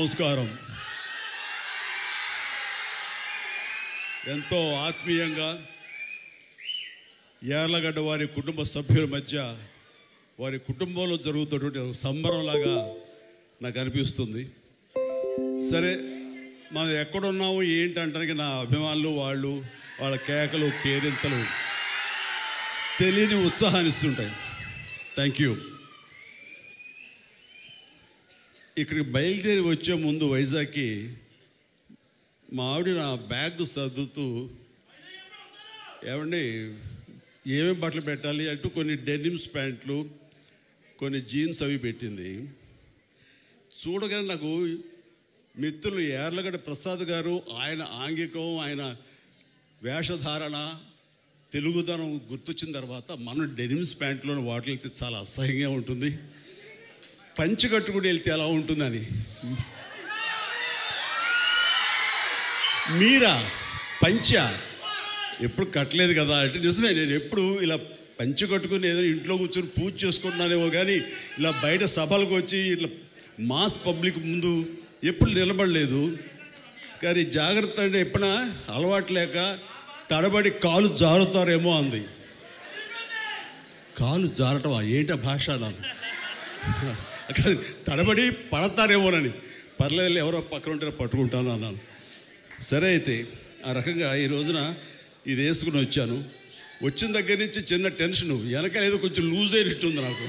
నమస్కారం ఎంతో ఆత్మీయంగా యార్లగడ్డ వారి కుటుంబ సభ్యుల మధ్య వారి కుటుంబంలో జరుగుతున్నటువంటి ఒక సంబరంలాగా నాకు అనిపిస్తుంది సరే మనం ఎక్కడున్నాము ఏంటంటానికి నా అభిమానులు వాళ్ళు వాళ్ళ కేకలు కేరింతలు తెలియని ఉత్సాహాన్ని ఇస్తుంటాయి థ్యాంక్ యూ ఇక్కడికి బయలుదేరి వచ్చే ముందు వైజాగ్కి మా ఆవిడ నా బ్యాగ్ సర్దుతూ ఏమండి ఏమేమి బట్టలు పెట్టాలి అంటూ కొన్ని డెనిమ్స్ ప్యాంట్లు కొన్ని జీన్స్ అవి పెట్టింది చూడగానే నాకు మిత్రులు యార్లగడ్డ ప్రసాద్ గారు ఆయన ఆంగికం ఆయన వేషధారణ తెలుగుదనం గుర్తొచ్చిన తర్వాత మనం డెనిమ్స్ ప్యాంట్లోని వాటికి వెళ్తే చాలా అసహ్యంగా ఉంటుంది పంచి కట్టుకుని వెళ్తే ఎలా ఉంటుందని మీరా పంచ ఎప్పుడు కట్టలేదు కదా అంటే నిజమే నేను ఎప్పుడు ఇలా పంచి కట్టుకుని ఏదో ఇంట్లో కూర్చొని పూజ చేసుకుంటున్నానేమో కానీ ఇలా బయట సభలకు వచ్చి ఇట్లా మాస్ పబ్లిక్ ముందు ఎప్పుడు నిలబడలేదు కానీ జాగ్రత్త అంటే ఎప్పుడైనా అలవాటు లేక తడబడి కాలు జారుతారేమో అంది కాలు జారటమా ఏంటి ఆ భాష నాకు కాదు, తడబడి పడతారేమోనని పర్లేదు ఎవరో పక్కన ఉంటే పట్టుకుంటాను అన్నాను సరే అయితే ఆ రకంగా ఈ రోజున ఇది వేసుకుని వచ్చాను వచ్చిన దగ్గర నుంచి చిన్న టెన్షన్ వెనక ఏదో కొంచెం లూజ్ అయినట్టుంది నాకు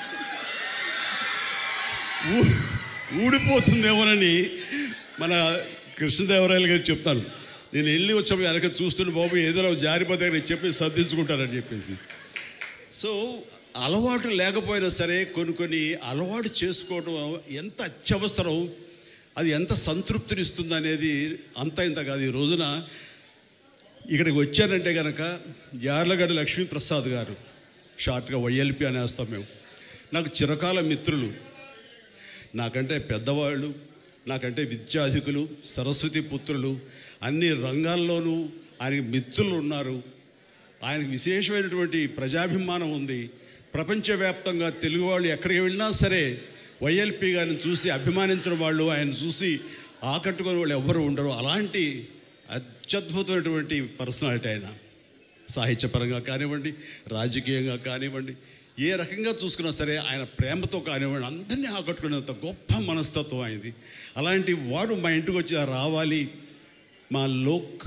ఊ- ఊడిపోతుందేమోనని మన కృష్ణదేవరాయలు గారు చెప్తాను నేను వెళ్ళి వచ్చాము వెనక చూస్తున్న బాబు ఏదో జారిపోతే నేను చెప్పి సర్దించుకుంటానని చెప్పేసి సో అలవాటు లేకపోయినా సరే కొన్ని కొన్ని అలవాటు చేసుకోవడం ఎంత అత్యవసరం అది ఎంత సంతృప్తినిస్తుంది అనేది అంత ఇంత కాదు ఈ రోజున ఇక్కడికి వచ్చారంటే కనుక యార్లగడ్డ లక్ష్మీప్రసాద్ గారు షార్ట్గా వైఎల్పి అనేస్తాం మేము నాకు చిరకాల మిత్రులు నాకంటే పెద్దవాళ్ళు నాకంటే విద్యాధికులు సరస్వతి పుత్రులు అన్ని రంగాల్లోనూ ఆయనకి మిత్రులు ఉన్నారు ఆయనకు విశేషమైనటువంటి ప్రజాభిమానం ఉంది ప్రపంచవ్యాప్తంగా తెలుగు వాళ్ళు ఎక్కడికి వెళ్ళినా సరే వైఎల్పి గారిని చూసి అభిమానించిన వాళ్ళు ఆయన చూసి ఆకట్టుకునే వాళ్ళు ఎవ్వరు ఉండరు అలాంటి అత్యద్భుతమైనటువంటి పర్సనాలిటీ ఆయన సాహిత్యపరంగా కానివ్వండి రాజకీయంగా కానివ్వండి ఏ రకంగా చూసుకున్నా సరే ఆయన ప్రేమతో కానివ్వండి అందరినీ ఆకట్టుకునేంత గొప్ప మనస్తత్వం ఆయనది అలాంటి వాడు మా ఇంటికి వచ్చి రావాలి మా లోక్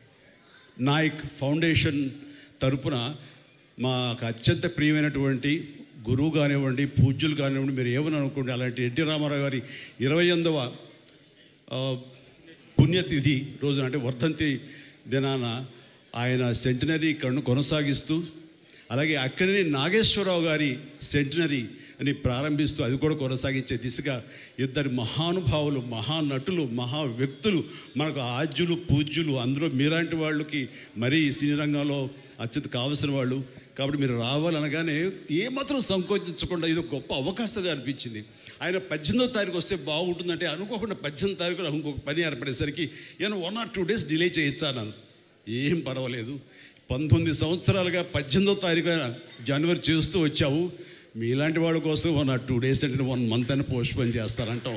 నాయక్ ఫౌండేషన్ తరపున మాకు అత్యంత ప్రియమైనటువంటి గురువు కానివ్వండి పూజ్యులు కానివ్వండి మీరు ఏమని అనుకోండి అలాంటి ఎన్టీ రామారావు గారి ఇరవై ఎనిమిదవ ఆ, పుణ్యతిథి రోజున అంటే వర్ధంతి దినాన ఆయన సెంటినరీ కన్ను కొనసాగిస్తూ అలాగే అక్కడనే నాగేశ్వరరావు గారి సెంటినరీ అని ప్రారంభిస్తూ అది కూడా కొనసాగించే దిశగా ఇద్దరు మహానుభావులు మహానటులు మహా వ్యక్తులు మనకు ఆద్యులు పూజ్యులు అందులో మీలాంటి వాళ్ళకి మరీ ఈ సినీ రంగంలో అత్యంత కావలసిన వాళ్ళు కాబట్టి మీరు రావాలనగానే ఏమాత్రం సంకోచించకుండా ఇది ఒక గొప్ప అవకాశంగా అనిపించింది ఆయన పద్దెనిమిదో తారీఖు వస్తే బాగుంటుందంటే అనుకోకుండా పద్దెనిమిది తారీఖు నాకు ఇంకొక పని ఏర్పడేసరికి నేను one or two days delay చేయొచ్చా అన్నాను ఏం పర్వాలేదు పంతొమ్మిది సంవత్సరాలుగా పద్దెనిమిదో తారీఖు జనవరి చేస్తూ వచ్చావు మీలాంటి వాళ్ళ కోసం వన్ ఆర్ టూ డేస్ అంటే వన్ మంత్ అని పోస్ట్ పోన్ చేస్తారంటాం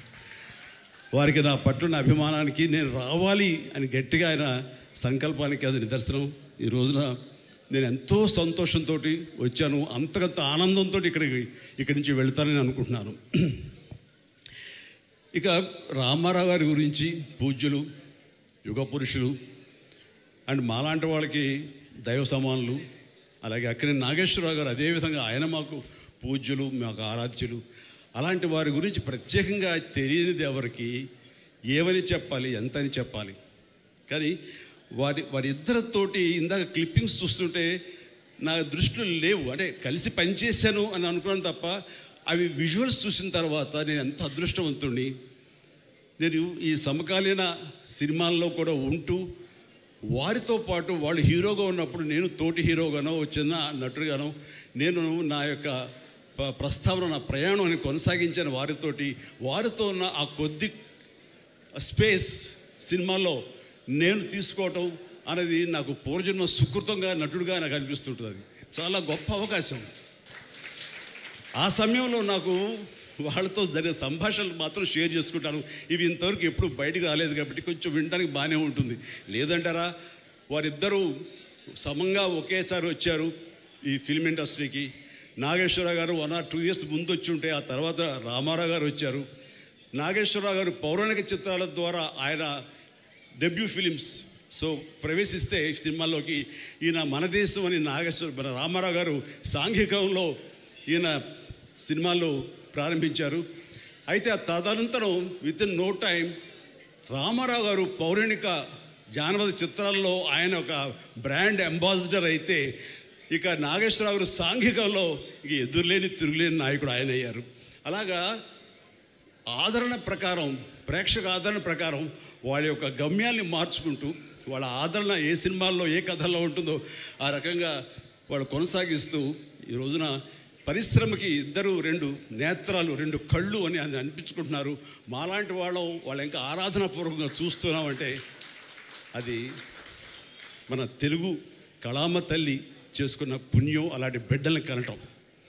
వారికి నా పట్ల నా అభిమానానికి నేను రావాలి అని గట్టిగా ఆయన సంకల్పానికి అది నిదర్శనం ఈ రోజున నేను ఎంతో సంతోషంతో వచ్చాను అంతకంత ఆనందంతో ఇక్కడికి ఇక్కడి నుంచి వెళ్తానని అనుకుంటున్నాను ఇక రామారావు గారి గురించి పూజ్యులు యుగ పురుషులు అండ్ మాలాంటి వాళ్ళకి దైవ సమానులు అలాగే అక్కడి నాగేశ్వరరావు గారు అదేవిధంగా ఆయన మాకు పూజ్యులు మాకు ఆరాధ్యులు అలాంటి వారి గురించి ప్రత్యేకంగా తెలియనిది ఎవరికి ఏమని చెప్పాలి ఎంతని చెప్పాలి కానీ వారి వారిద్దరితోటి ఇందాక క్లిప్పింగ్స్ చూస్తుంటే నా దృష్టిలో లేవు అంటే కలిసి పనిచేశాను అని అనుకున్నాను తప్ప అవి విజువల్స్ చూసిన తర్వాత నేను ఎంత అదృష్టవంతుడిని నేను ఈ సమకాలీన సినిమాల్లో కూడా ఉంటూ వారితో పాటు వాళ్ళు హీరోగా ఉన్నప్పుడు నేను తోటి హీరోగానో ఓ చిన్న నటుడుగానో నేను నా యొక్క ప- ప్రస్తావన నా ప్రయాణాన్ని కొనసాగించాను వారితోటి వారితో ఉన్న ఆ కొద్ది స్పేస్ సినిమాలో నేను తీసుకోవటం అనేది నాకు పూర్వజన్మ సుకృతంగా నటుడుగా నాకు అనిపిస్తుంటుంది అది చాలా గొప్ప అవకాశం ఆ సమయంలో నాకు వాళ్ళతో జరిగే సంభాషణలు మాత్రం షేర్ చేసుకుంటాను ఇవి ఇంతవరకు ఎప్పుడు బయటికి రాలేదు కాబట్టి కొంచెం వినడానికి బాగానే ఉంటుంది లేదంటారా వారిద్దరూ సమంగా ఒకేసారి వచ్చారు ఈ ఫిల్మ్ ఇండస్ట్రీకి నాగేశ్వరరావు గారు వన్ ఆర్ టూ ఇయర్స్ ముందు వచ్చి ఉంటే ఆ తర్వాత రామారావు గారు వచ్చారు నాగేశ్వరరావు గారు పౌరాణిక చిత్రాల ద్వారా ఆయన డెబ్యూ ఫిలిమ్స్ సో ప్రవేశిస్తే ఈ సినిమాల్లోకి ఈయన మన దేశం అని నాగేశ్వర మన రామారావు గారు సాంఘికంలో ఈయన సినిమాల్లో ప్రారంభించారు అయితే ఆ తదనంతరం within no time Ramarao garu పౌరాణిక జానపద చిత్రాల్లో ఆయన ఒక బ్రాండ్ అంబాసిడర్ అయితే ఇక నాగేశ్వరరావు గారు సాంఘికంలో ఇక ఎదురులేని తిరుగులేని నాయకుడు ఆయన అయ్యారు అలాగా ఆదరణ ప్రకారం ప్రేక్షక ఆదరణ ప్రకారం వాళ్ళ యొక్క గమ్యాల్ని మార్చుకుంటూ వాళ్ళ ఆదరణ ఏ సినిమాల్లో ఏ కథల్లో ఉంటుందో ఆ రకంగా వాళ్ళు కొనసాగిస్తూ ఈ రోజున పరిశ్రమకి ఇద్దరు రెండు నేత్రాలు రెండు కళ్ళు అని అని అనిపించుకుంటున్నారు మాలాంటి వాళ్ళం వాళ్ళ ఇంకా ఆరాధనాపూర్వకంగా చూస్తున్నామంటే అది మన తెలుగు కళామ తల్లి చేసుకున్న పుణ్యం అలాంటి బిడ్డల్ని కనటం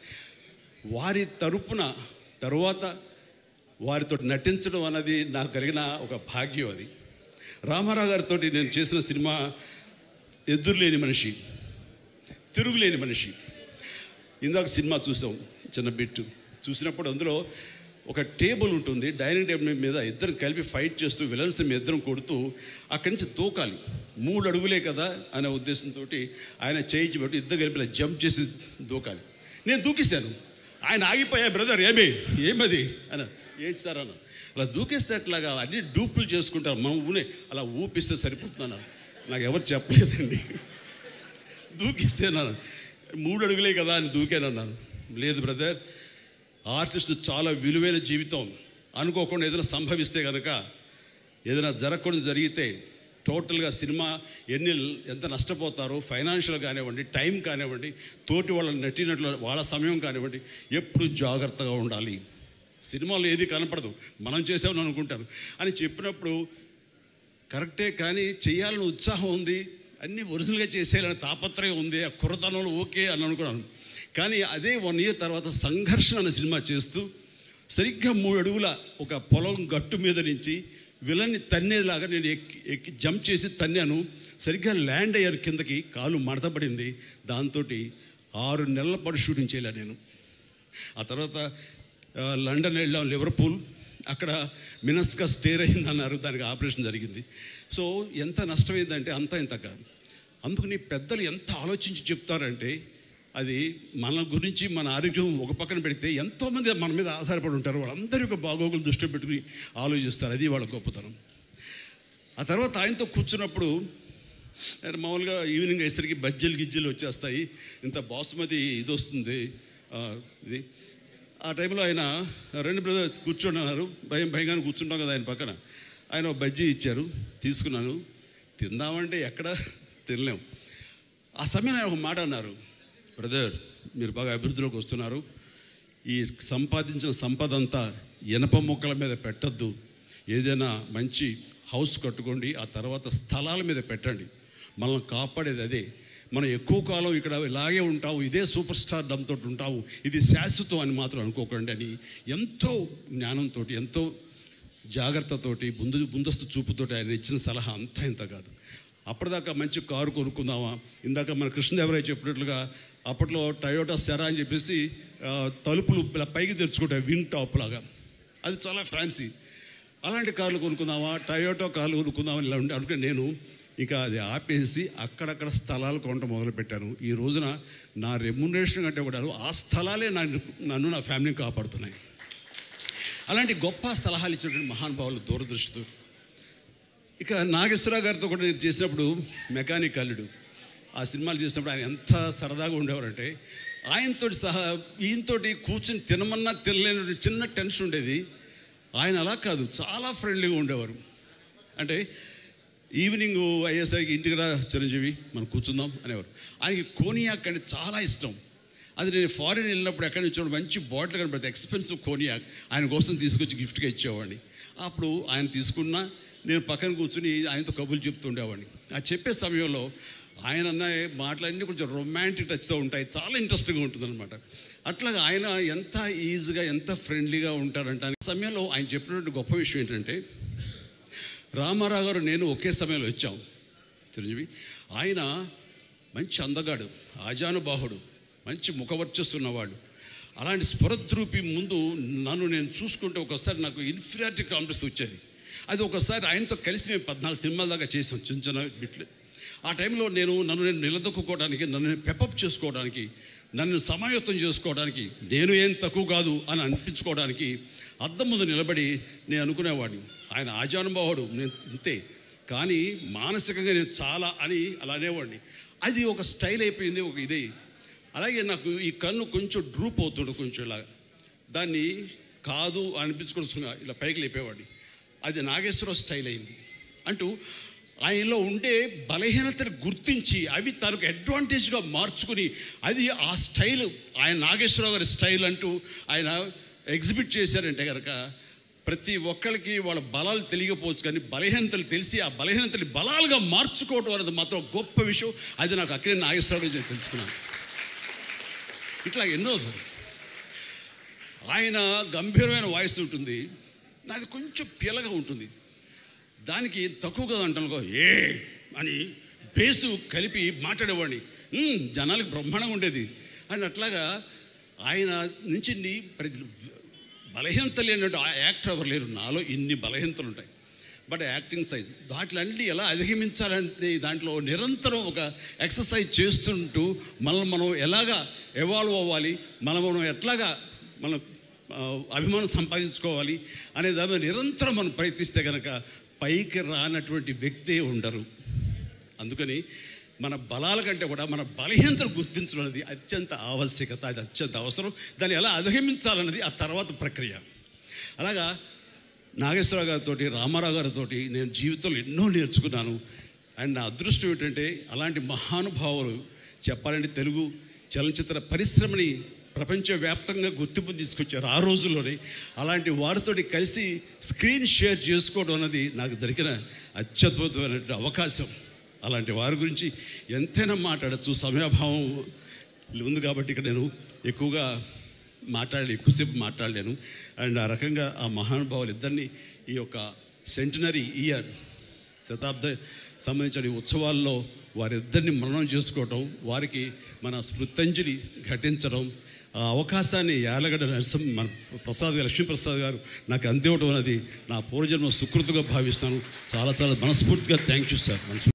వారి తరపున తరువాత వారితో నటించడం అన్నది నాకు కలిగిన ఒక భాగ్యం అది రామారావు గారితో నేను చేసిన సినిమా ఎదురులేని మనిషి తిరుగులేని మనిషి ఇందాక సినిమా చూసాం చిన్న బిట్టు చూసినప్పుడు అందులో ఒక టేబుల్ ఉంటుంది డైనింగ్ టేబుల్ మీద ఇద్దరు కలిపి ఫైట్ చేస్తూ విలన్స్ మీ ఇద్దరం కొడుతూ అక్కడి నుంచి దూకాలి మూడు అడుగులే కదా అనే ఉద్దేశంతో ఆయన చేయించి పెట్టి ఇద్దరు కలిపి ఇలా జంప్ చేసి దూకాలి నేను దూకేశాను ఆయన ఆగిపోయా బ్రదర్ ఏమి ఏమది అని ఏంటి సార్ అన్న అలా దూకేస్తే అట్లాగా అన్ని డూపులు చేసుకుంటారు మనం ఊనే అలా ఊపిస్తే సరిపోతున్నాను నాకు ఎవరు చెప్పలేదండి దూకిస్తేనాను మూడు అడుగులే కదా అని దూకానన్నాను లేదు బ్రదర్ ఆర్టిస్ట్ చాలా విలువైన జీవితం అనుకోకుండా ఏదైనా సంభవిస్తే కనుక ఏదైనా జరగకూడదు జరిగితే టోటల్గా సినిమా ఎన్ని ఎంత నష్టపోతారో ఫైనాన్షియల్ కానివ్వండి టైం కానివ్వండి తోటి వాళ్ళ నటినట్లు వాళ్ళ సమయం కానివ్వండి ఎప్పుడు జాగ్రత్తగా ఉండాలి సినిమాలో ఏది కనపడదు మనం చేసామని అనుకుంటాను అని చెప్పినప్పుడు కరెక్టే కానీ చేయాలని ఉత్సాహం ఉంది అన్నీ ఒరిజినల్గా చేసేయాలని తాపత్రయం ఉంది ఆ కుర్రతనంలో ఓకే అని అనుకున్నాను కానీ అదే వన్ ఇయర్ తర్వాత సంఘర్షణ అనే సినిమా చేస్తూ సరిగ్గా మూడు అడుగుల ఒక పొలం గట్టు మీద నుంచి విలన్ని తన్నేలాగా నేను ఎక్కి ఎక్కి జంప్ చేసి తన్నాను సరిగ్గా ల్యాండ్ అయ్యాను కిందకి కాలు మడతపడింది దాంతో ఆరు నెలల పాటు షూటింగ్ చేయలే నేను ఆ తర్వాత ఆ, లండన్ వెళ్ళాం లివర్పూల్ అక్కడ మినస్కా స్టేర్ అయింది అన్నారు దానికి ఆపరేషన్ జరిగింది సో ఎంత నష్టమైందంటే అంత ఇంత కాదు అందుకని పెద్దలు ఎంత ఆలోచించి చెప్తారంటే అది మన గురించి మన ఆరోగ్యం ఒక పక్కన పెడితే ఎంతోమంది మన మీద ఆధారపడి ఉంటారు వాళ్ళందరి యొక్క బాగోగులు దృష్టిలో పెట్టుకుని ఆలోచిస్తారు అది వాళ్ళ గొప్పతనం ఆ తర్వాత ఆయనతో కూర్చున్నప్పుడు ఆయన మామూలుగా ఈవినింగ్ అయ్యేసరికి బజ్జీలు గిజ్జీలు వచ్చేస్తాయి ఇంత బాసుమతి ఇది వస్తుంది ఆ, ఇది ఆ టైంలో ఆయన రెండు బ్రదర్ కూర్చోండి అన్నారు భయం భయంగానే కూర్చుంటాం కదా ఆయన పక్కన ఆయన ఒక బజ్జీ ఇచ్చారు తీసుకున్నాను తిందామంటే ఎక్కడ తినలేం ఆ సమయంలో ఆయన ఒక మాట అన్నారు బ్రదర్ మీరు బాగా అభివృద్ధిలోకి వస్తున్నారు ఈ సంపాదించిన సంపద అంతా ఇనప మొక్కల మీద పెట్టద్దు ఏదైనా మంచి హౌస్ కట్టుకోండి ఆ తర్వాత స్థలాల మీద పెట్టండి మనల్ని కాపాడేది అదే మనం ఎక్కువ కాలం ఇక్కడ ఇలాగే ఉంటాము ఇదే సూపర్ స్టార్ డమ్తో ఉంటాము ఇది శాశ్వతం అని మాత్రం అనుకోకండి అని ఎంతో జ్ఞానంతో ఎంతో జాగ్రత్తతోటి ముందు ముందస్తు చూపుతోటి ఆయన ఇచ్చిన సలహా అంతా ఇంత కాదు అప్పటిదాకా మంచి కారు కొనుక్కుందామా ఇందాక మన కృష్ణదేవరాయ చెప్పినట్లుగా అప్పట్లో టయోటా సెరా అని చెప్పేసి ఆ, తలుపులు ఇలా పైకి తెరుచుకుంటాయి వింగ్ టాప్ లాగా అది చాలా ఫ్యాన్సీ అలాంటి కార్లు కొనుక్కుందామా టయోటో కార్లు కొనుక్కుందామా ఇలా ఉండే అనుకుని నేను ఇక అది ఆపేసి అక్కడక్కడ స్థలాలు కొనటం మొదలుపెట్టాను ఈ రోజున నా రెమ్యునరేషన్ కంటే కూడా ఆ స్థలాలే నన్ను నన్ను నా ఫ్యామిలీని కాపాడుతున్నాయి అలాంటి గొప్ప సలహాలు ఇచ్చినటువంటి మహానుభావులు దూరదృష్టితో ఇక నాగేశ్వరరావు గారితో కూడా నేను చేసినప్పుడు మెకానిక్ అల్లుడు ఆ సినిమాలు చేసినప్పుడు ఆయన ఎంత సరదాగా ఉండేవారంటే ఆయనతో సహా ఈయనతోటి కూర్చుని తినమన్నా తినలేని చిన్న టెన్షన్ ఉండేది ఆయన అలా కాదు చాలా ఫ్రెండ్లీగా ఉండేవారు అంటే ఈవినింగ్ అయ్యేసరికి ఇంటికి రా చిరంజీవి మనం కూర్చుందాం అనేవారు ఆయనకి కోనియాక్ అంటే చాలా ఇష్టం అది నేను ఫారిన్ వెళ్ళినప్పుడు ఎక్కడి నుంచి మంచి బాటిల్ కనబడితే ఎక్స్పెన్సివ్ కోనియాక్ ఆయన కోసం తీసుకొచ్చి గిఫ్ట్గా ఇచ్చేవాడిని అప్పుడు ఆయన తీసుకున్నా నేను పక్కన కూర్చుని ఆయనతో కబుర్లు చెప్తుండేవాడిని ఆ చెప్పే సమయంలో ఆయన అన్న మాటలన్నీ కొంచెం రొమాంటిక్ టచ్తో ఉంటాయి చాలా ఇంట్రెస్టింగ్గా ఉంటుందన్నమాట అట్లాగా ఆయన ఎంత ఈజీగా ఎంత ఫ్రెండ్లీగా ఉంటారంట ఆ సమయంలో ఆయన చెప్పినటువంటి గొప్ప విషయం ఏంటంటే రామారావు గారు నేను ఒకే సమయంలో వచ్చాం చిరంజీవి ఆయన మంచి అందగాడు ఆజానుబాహుడు మంచి ముఖవర్చస్సు ఉన్నవాడు అలాంటి స్ఫురద్రూపి ముందు నన్ను నేను చూసుకుంటే ఒకసారి నాకు ఇన్ఫీరియారిటీ కాంప్లెక్స్ వచ్చేది అది ఒకసారి ఆయనతో కలిసి మేము పద్నాలుగు సినిమాల దాకా చేసాం చిన్న చిన్న బిట్లు ఆ టైంలో నేను నన్ను నేను నిలదొక్కుకోవడానికి నన్ను నేను పెపప్ చేసుకోవడానికి నన్ను సమాయత్తం చేసుకోవడానికి నేను ఏం తక్కువ కాదు అని అనిపించుకోవడానికి అద్దం ముందు నిలబడి నేను అనుకునేవాడిని ఆయన ఆజానుభావుడు నేను ఇంతే కానీ మానసికంగా నేను చాలా అని అలా అనేవాడిని అది ఒక స్టైల్ అయిపోయింది ఒక ఇదే అలాగే నాకు ఈ కన్ను కొంచెం డ్రూప్ అవుతుండే కొంచెం ఇలా దాన్ని కాదు అనిపించుకొని ఇలా పైకి లేపేవాడిని అది నాగేశ్వరరావు స్టైల్ అయింది అంటూ ఆయనలో ఉండే బలహీనతను గుర్తించి అవి తనకు అడ్వాంటేజ్గా మార్చుకుని అది ఆ స్టైల్ ఆయన నాగేశ్వరరావు గారి స్టైల్ అంటూ ఆయన ఎగ్జిబిట్ చేశారంటే కనుక ప్రతి ఒక్కరికి వాళ్ళ బలాలు తెలియకపోవచ్చు కానీ బలహీనతలు తెలిసి ఆ బలహీనతని బలాలుగా మార్చుకోవడం అనేది మాత్రం గొప్ప విషయం అది నాకు అక్కడే నాగేశ్వరరావు నేను తెలుసుకున్నాను ఇట్లా ఎన్నో ఆయన గంభీరమైన వాయిస్ ఉంటుంది నాది కొంచెం పిల్లగా ఉంటుంది దానికి తక్కువగా అంటాను ఏ అని బేసు కలిపి మాట్లాడేవాడిని "ఉమ్, జనాలకు బ్రహ్మాండంగా ఉండేది అని అట్లాగా ఆయన నుంచి నీ ప్రతి బలహీనత లేనట్టు ఆ యాక్టర్ ఎవరు లేరు నాలో ఇన్ని బలహీనతలు ఉంటాయి బట్ యాక్టింగ్ సైజ్ దాంట్లన్నీ ఎలా అధిగమించాలంటే దాంట్లో నిరంతరం ఒక ఎక్సర్సైజ్ చేస్తుంటూ మనల్ని మనం ఎలాగా ఎవాల్వ్ అవ్వాలి మనం మనం ఎట్లాగా మనం ఆ, అభిమానం సంపాదించుకోవాలి అనే దాని మీద నిరంతరం మనం ప్రయత్నిస్తే కనుక పైకి రానటువంటి వ్యక్తే ఉండరు అందుకని మన బలాల కంటే కూడా మన బలహీనతను గుర్తించడం అనేది అత్యంత ఆవశ్యకత అది అత్యంత అవసరం దాన్ని ఎలా అధిగమించాలన్నది ఆ తర్వాత ప్రక్రియ అలాగా నాగేశ్వరరావు గారితో రామారావు గారితో నేను జీవితంలో ఎన్నో నేర్చుకున్నాను అండ్ నా అదృష్టం ఏంటంటే అలాంటి మహానుభావులు చెప్పాలంటే తెలుగు చలనచిత్ర పరిశ్రమని ప్రపంచవ్యాప్తంగా గుర్తింపు తీసుకొచ్చారు ఆ రోజుల్లోనే అలాంటి వారితోటి కలిసి స్క్రీన్ షేర్ చేసుకోవడం అన్నది నాకు దొరికిన అత్యద్భుతమైన అవకాశం అలాంటి వారి గురించి ఎంతైనా మాట్లాడచ్చు సమయాభావం ఉంది కాబట్టి ఇక్కడ నేను ఎక్కువగా మాట్లాడలే ఎక్కువసేపు మాట్లాడలేను అండ్ ఆ రకంగా ఆ మహానుభావులు ఇద్దరిని ఈ యొక్క సెంటనరీ ఇయర్ శతాబ్ద సంబంధించిన ఈ ఉత్సవాల్లో వారిద్దరిని మననం చేసుకోవటం వారికి మన స్మృతంజలి ఘటించడం ఆ అవకాశాన్ని యాలగడ్డ నరసింహ మన ప్రసాద్ గారు లక్ష్మీప్రసాద్ గారు నాకు అందివ్వడం అనేది నా పూర్వజన్మ సుకృతిగా భావిస్తాను చాలా చాలా మనస్ఫూర్తిగా థ్యాంక్ యూ సార్ మనస్ఫూర్తి